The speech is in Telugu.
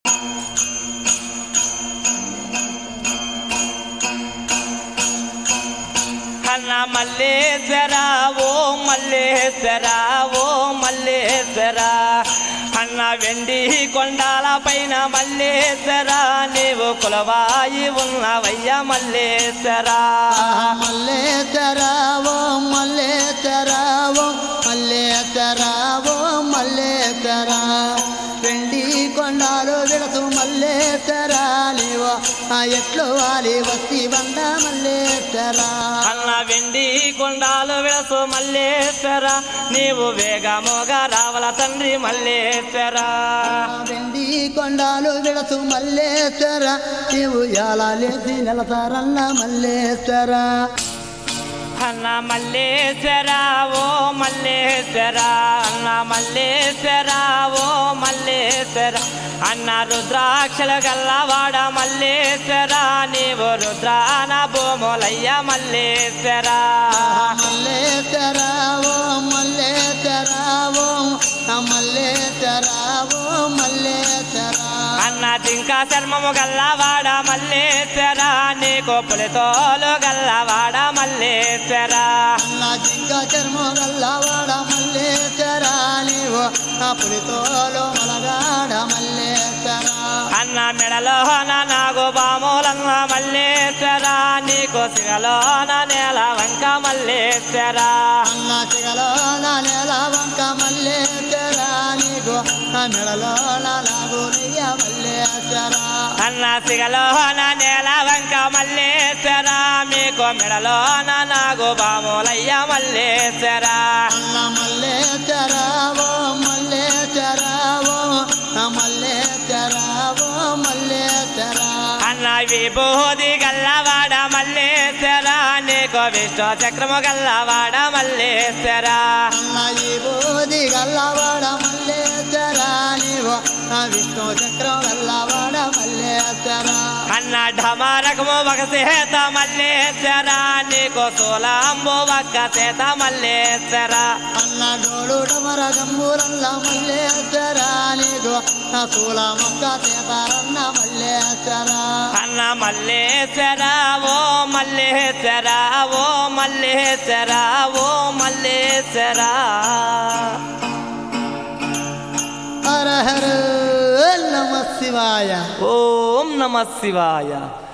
అన్న మల్లేశ్వర ఓ మల్లేశ్వర ఓ మల్లేశ్వర అన్న వెండి కొండాల పైన మల్లేశ్వర నీవు కులవాయి ఉన్నవయ్య మల్లేశ్వర మల్లేతరావో మల్లేతరావో మల్లేతరావో మల్లేతరా వెండి కొండాలు విడసు మల్లేతరా నీవో ఆ ఎట్లు వాలి వస్తి బండ మల్లేతరా అన్న వెండి కొండాలు విడసు మల్లేశ్వర నీవు వేగముగా రావల తండ్రి మల్లేశ్వర వెండి కొండాలు విడసు మల్లేశ్వర నీవు ఎలా లేచి నెలసారన్న మల్లేశ్వర అన్న మల్లేశ్వర ఓ మల్లేశ్వర అన్న మల్లేశ్వర ఓ మల్లేశ్వర అన్న రుద్రాక్షల గల్లవాడ మల్లేశ్వర నీవు రుద్రాన భూములయ్య మల్లేశ్వర మల్లేతరావో మల్లేతరావో మల్లేతరావో మల్లేతరా అన్న జింక చర్మము గల్లవాడ మల్లేశ్వర నీకు పులితోలు గల్లవాడ మల్లేశ్వర నా జింక చర్మ గల్లవాడ మల్లేతరా నీవు నా పులితోలో మలగాడ మల్లేతరా అన్న మెడలోన నాగు బాములన్న మల్లేశ్వర నీకు సిగలోన నేల వంక మల్లేశ్వర అన్న చిగలో నా నెల వంక మల్లేతరా నీకు నా మెడలో నా లాగులయ్య మల్లేతరా అన్న సిగలోన నేల వంక మల్లేశ్వర మీకు మెడలోన నాగు బాములయ్య మల్లేశ్వర అన్న మల్లేతరావో మల్లేతరావో నా మల్లేతరావో మల్లేతరా అన్న విభూది గల్లవాడ మల్లేశ్వర నీకు విష్ణు చక్రము గల్లవాడ మల్లేశ్వర అన్న ఈ బోధి గల్లవాడ మల్లేశ్వరా నీవు నా విష్ణు చక్రం గల్లవాడ మల్లేశ్వరా అన్న ఢమారకము ఒక సేత మల్లేశ్వర నీకు సోలాంబు ఒక్క సేత మల్లేశ్వర అన్న డోడు డమర గంబూరల్ల మల్లేశ్వరా నీకు నా శూల మొక్క సీతారన్న మల్లేశ్వరా అన్న మల్లేశ్వర ఓ మల్లేశ్వర ఓ మల్లేశ్వర ఓ మల్లేశ్వర హర హర నమ శివాయ ఓం నమ శివాయ